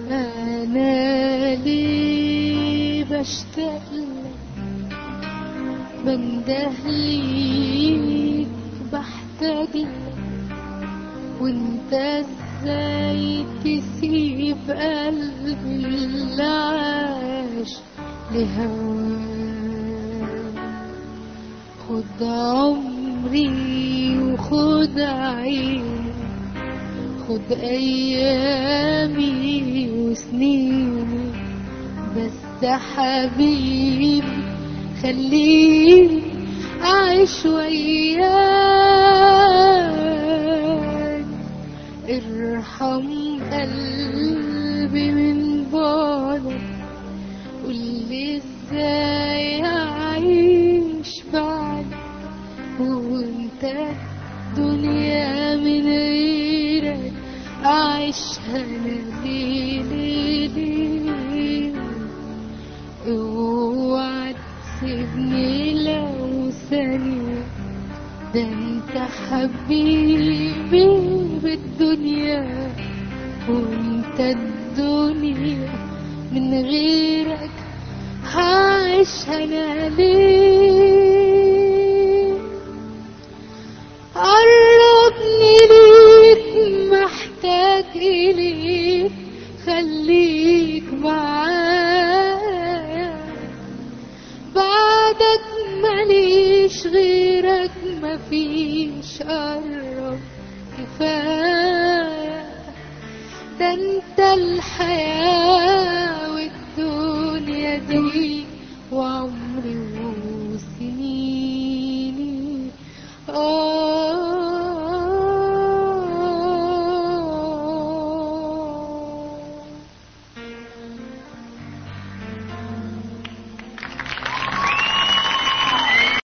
أنا ليه بشتاق لك بنده ليك بحتاج لك وانت ازاي تسيب قلبي اللي عاش لهواك خد عمري وخد عيني خد ايامي وسنيني بس يا حبيبي خليني اعيش وياك ارحم قلبي من بعدك قولي ازاي اعيش بعدك وانت الدنيا من غيرك اعيشها انا ليه ليه ليه اوعى تسيبني لو ثانية ده انت حبيبي بالدنيا وانت الدنيا من غيرك هعيش انا ليه قربني ليك محتاج إليك خليك معايا بعدك ماليش غيرك مفيش قرب كفاية ده انت الحياة